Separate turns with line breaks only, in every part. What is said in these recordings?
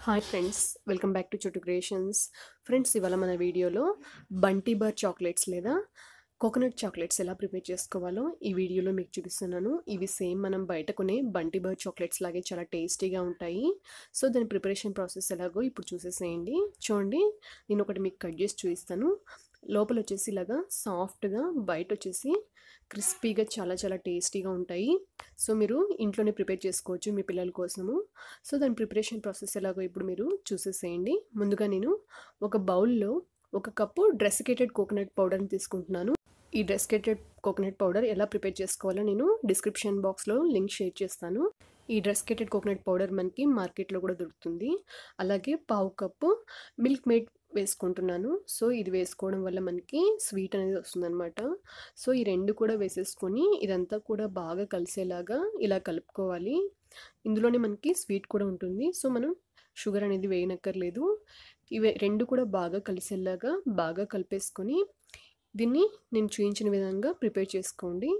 hi friends welcome back to Chuttu creations friends ఇవాళ మన వీడియోలో బంటీ బార్ చాక్లెట్స్ లేదా కోకోనట్ చాక్లెట్స్ ఎలా ప్రిపేర్ చేసుకోవాలో ఈ వీడియోలో మీకు చూపిస్తున్నాను ఇవి సేమ్ మనం బయట కొనే బంటీ బార్ చాక్లెట్స్ లాగే చాలా టేస్టీగా ఉంటాయి సో దాని ప్రిపరేషన్ ప్రాసెస్ ఎలాగో ఇప్పుడు చూసేసేయండి చూడండి నేను ఒకటి మీకు కట్ చేసి చూపిస్తాను లోపల వచ్చేసి ఇలాగా సాఫ్ట్గా బయట వచ్చేసి క్రిస్పీగా చాలా చాలా టేస్టీగా ఉంటాయి సో మీరు ఇంట్లోనే ప్రిపేర్ చేసుకోవచ్చు మీ పిల్లల కోసము సో దాని ప్రిపరేషన్ ప్రాసెస్ ఎలాగో ఇప్పుడు మీరు చూసేసేయండి ముందుగా నేను ఒక బౌల్లో ఒక కప్పు డ్రెస్కేటెడ్ కోకోనట్ పౌడర్ని తీసుకుంటున్నాను ఈ డ్రెస్కేటెడ్ కోకోనట్ పౌడర్ ఎలా ప్రిపేర్ చేసుకోవాలో నేను డిస్క్రిప్షన్ బాక్స్లో లింక్ షేర్ చేస్తాను ఈ డ్రెస్కేటెడ్ కోకోనట్ పౌడర్ మనకి మార్కెట్లో కూడా దొరుకుతుంది అలాగే పావు కప్పు మిల్క్ మేడ్ వేసుకుంటున్నాను సో ఇది వేసుకోవడం వల్ల మనకి స్వీట్ అనేది వస్తుందన్నమాట సో ఈ రెండు కూడా వేసేసుకొని ఇదంతా కూడా బాగా కలిసేలాగా ఇలా కలుపుకోవాలి ఇందులోనే మనకి స్వీట్ కూడా ఉంటుంది సో మనం షుగర్ అనేది వేయనక్కర్లేదు ఇవి రెండు కూడా బాగా కలిసేలాగా బాగా కలిపేసుకొని దీన్ని నేను చూపించిన విధంగా ప్రిపేర్ చేసుకోండి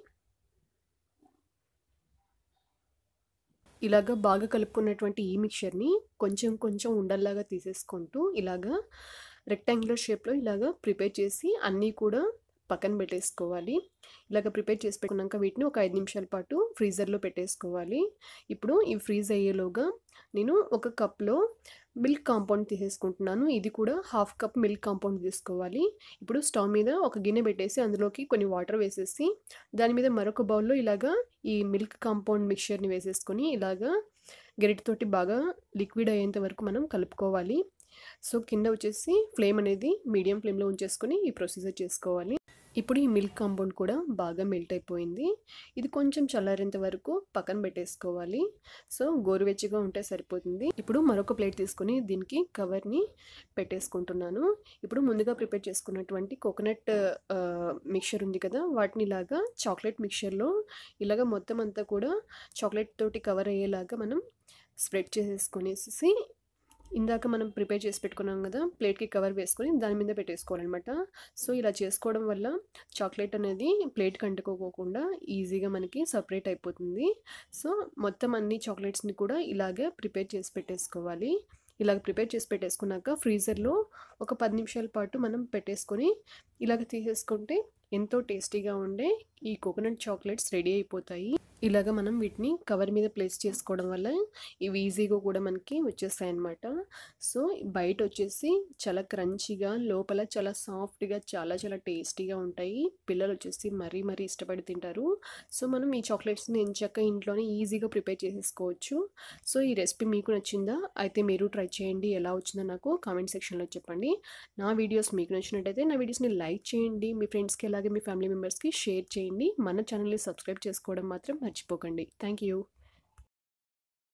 ఇలాగా బాగా కలుపుకున్నటువంటి ఈ మిక్చర్ని కొంచెం కొంచెం ఉండల్లాగా తీసేసుకుంటూ ఇలాగా రెక్టాంగులర్ షేప్లో ఇలాగా ప్రిపేర్ చేసి అన్నీ కూడా పక్కన పెట్టేసుకోవాలి ఇలాగ ప్రిపేర్ చేసి పెట్టుకున్నాక వీటిని ఒక ఐదు నిమిషాల పాటు ఫ్రీజర్లో పెట్టేసుకోవాలి ఇప్పుడు ఇవి ఫ్రీజ్ అయ్యేలోగా నేను ఒక కప్లో మిల్క్ కాంపౌండ్ తీసేసుకుంటున్నాను ఇది కూడా హాఫ్ కప్ మిల్క్ కాంపౌండ్ తీసుకోవాలి ఇప్పుడు స్టవ్ మీద ఒక గిన్నె పెట్టేసి అందులోకి కొన్ని వాటర్ వేసేసి దాని మీద మరొక బౌల్లో ఇలాగా ఈ మిల్క్ కాంపౌండ్ మిక్చర్ని వేసేసుకొని ఇలాగా గరిటతోటి బాగా లిక్విడ్ అయ్యేంత వరకు మనం కలుపుకోవాలి సో కింద వచ్చేసి ఫ్లేమ్ అనేది మీడియం ఫ్లేమ్లో ఉంచేసుకొని ఈ ప్రొసీజర్ చేసుకోవాలి ఇప్పుడు ఈ మిల్క్ కాంపౌండ్ కూడా బాగా మెల్ట్ అయిపోయింది ఇది కొంచెం చల్లారేంత వరకు పక్కన పెట్టేసుకోవాలి సో గోరువెచ్చగా ఉంటే సరిపోతుంది ఇప్పుడు మరొక ప్లేట్ తీసుకొని దీనికి కవర్ని పెట్టేసుకుంటున్నాను ఇప్పుడు ముందుగా ప్రిపేర్ చేసుకున్నటువంటి కోకోనట్ మిక్చర్ ఉంది కదా వాటిని ఇలాగా చాక్లెట్ మిక్చర్లో ఇలాగ మొత్తం అంతా కూడా చాక్లెట్ తోటి కవర్ అయ్యేలాగా మనం స్ప్రెడ్ చేసేసుకొనేసి ఇందాక మనం ప్రిపేర్ చేసి పెట్టుకున్నాం కదా ప్లేట్కి కవర్ వేసుకొని దాని మీద పెట్టేసుకోవాలన్నమాట సో ఇలా చేసుకోవడం వల్ల చాక్లెట్ అనేది ప్లేట్కి అంటుకోకుండా ఈజీగా మనకి సపరేట్ అయిపోతుంది సో మొత్తం అన్ని చాక్లెట్స్ని కూడా ఇలాగే ప్రిపేర్ చేసి పెట్టేసుకోవాలి ఇలాగ ప్రిపేర్ చేసి పెట్టేసుకున్నాక ఫ్రీజర్లో ఒక పది నిమిషాల పాటు మనం పెట్టేసుకొని ఇలాగ తీసేసుకుంటే ఎంతో టేస్టీగా ఉండే ఈ కోకోనట్ చాక్లెట్స్ రెడీ అయిపోతాయి ఇలాగ మనం వీటిని కవర్ మీద ప్లేస్ చేసుకోవడం వల్ల ఇవి ఈజీగా కూడా మనకి వచ్చేస్తాయి అన్నమాట సో బయట వచ్చేసి చాలా క్రంచీగా లోపల చాలా సాఫ్ట్గా చాలా చాలా టేస్టీగా ఉంటాయి పిల్లలు వచ్చేసి మరీ మరీ ఇష్టపడి తింటారు సో మనం ఈ చాక్లెట్స్ని ఎంచక్క ఇంట్లోనే ఈజీగా ప్రిపేర్ చేసేసుకోవచ్చు సో ఈ రెసిపీ మీకు నచ్చిందా అయితే మీరు ట్రై చేయండి ఎలా వచ్చిందో నాకు కామెంట్ సెక్షన్లో చెప్పండి నా వీడియోస్ మీకు నచ్చినట్టయితే నా వీడియోస్ని లైక్ చేయండి మీ ఫ్రెండ్స్కి అలాగే మీ ఫ్యామిలీ మెంబర్స్కి షేర్ చేయండి మన ఛానల్ని సబ్స్క్రైబ్ చేసుకోవడం మాత్రం మర్చిపోకండి థ్యాంక్ యూ